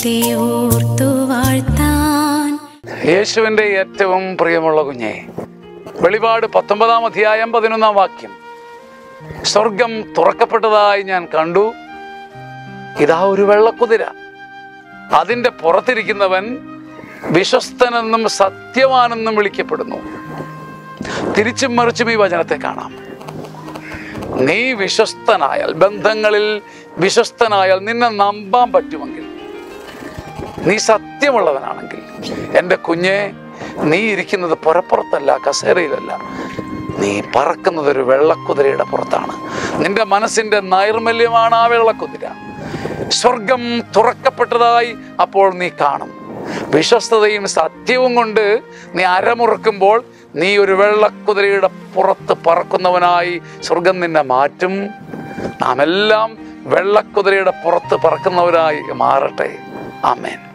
ദൈവത്തെ ഓർത്തു വാഴ്ത്താൻ യേശുവിൻ്റെ ഏറ്റവും പ്രിയമുള്ള കുഞ്ഞെ വെളിപാട് പത്തൊമ്പതാം അധ്യായം പതിനൊന്നാം വാക്യം സ്വർഗം തുറക്കപ്പെട്ടതായി ഞാൻ കണ്ടു ഇതാ ഒരു വെള്ളക്കുതിര അതിൻ്റെ പുറത്തിരിക്കുന്നവൻ വിശ്വസ്തനെന്നും സത്യവാനെന്നും വിളിക്കപ്പെടുന്നു തിരിച്ചും മറിച്ചും ഈ വചനത്തെ കാണാം നീ വിശ്വസ്തനായാൽ ബന്ധങ്ങളിൽ വിശ്വസ്തനായാൽ നിന്നെ നമ്പാൻ പറ്റുമെങ്കിൽ നീ സത്യമുള്ളവനാണെങ്കിൽ എൻ്റെ കുഞ്ഞെ നീ ഇരിക്കുന്നത് പുറപ്പുറത്തല്ല കസേരയിലല്ല നീ പറക്കുന്നത് ഒരു വെള്ളക്കുതിരയുടെ പുറത്താണ് നിന്റെ മനസ്സിന്റെ നൈർമല്യമാണ് ആ വെള്ളക്കുതിര സ്വർഗം തുറക്കപ്പെട്ടതായി അപ്പോൾ നീ കാണും വിശ്വസ്തതയും സത്യവും കൊണ്ട് നീ അരമുറുക്കുമ്പോൾ നീ ഒരു വെള്ളക്കുതിരയുടെ പുറത്ത് പറക്കുന്നവനായി സ്വർഗം നിന്നെ മാറ്റും നാം എല്ലാം വെള്ളക്കുതിരയുടെ പുറത്ത് പറക്കുന്നവരായി മാറട്ടെ ആമേൻ